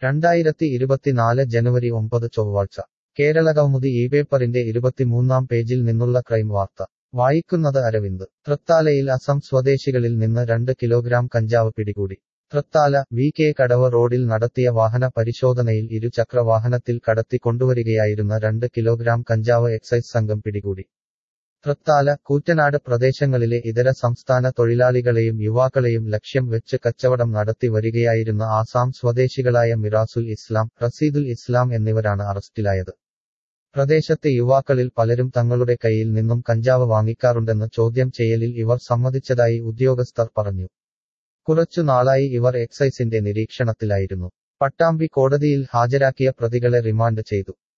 രണ്ടായിരത്തി ഇരുപത്തിനാല് ജനുവരി ഒമ്പത് ചൊവ്വാഴ്ച കേരളകൗമുദി ഈ പേപ്പറിന്റെ ഇരുപത്തിമൂന്നാം പേജിൽ നിന്നുള്ള ക്രൈം വാർത്ത വായിക്കുന്നത് അരവിന്ദ് തൃത്താലയിൽ അസം സ്വദേശികളിൽ നിന്ന് രണ്ട് കിലോഗ്രാം കഞ്ചാവ് പിടികൂടി തൃത്താല വി കെ കടവ് റോഡിൽ നടത്തിയ വാഹന പരിശോധനയിൽ ഇരുചക്ര വാഹനത്തിൽ കടത്തി കൊണ്ടുവരികയായിരുന്ന രണ്ട് കിലോഗ്രാം കഞ്ചാവ് എക്സൈസ് സംഘം പിടികൂടി തൃത്താല കൂറ്റനാട് പ്രദേശങ്ങളിലെ ഇതര സംസ്ഥാന തൊഴിലാളികളെയും യുവാക്കളെയും ലക്ഷ്യം വെച്ച് കച്ചവടം നടത്തി വരികയായിരുന്ന ആസാം സ്വദേശികളായ മിറാസുൽ ഇസ്ലാം റസീദുൽ ഇസ്ലാം എന്നിവരാണ് അറസ്റ്റിലായത് പ്രദേശത്തെ യുവാക്കളിൽ പലരും തങ്ങളുടെ കയ്യിൽ നിന്നും കഞ്ചാവ് വാങ്ങിക്കാറുണ്ടെന്ന് ചോദ്യം ചെയ്യലിൽ ഇവർ സമ്മതിച്ചതായി ഉദ്യോഗസ്ഥർ പറഞ്ഞു കുറച്ചു നാളായി ഇവർ എക്സൈസിന്റെ നിരീക്ഷണത്തിലായിരുന്നു പട്ടാമ്പി കോടതിയിൽ ഹാജരാക്കിയ പ്രതികളെ റിമാൻഡ് ചെയ്തു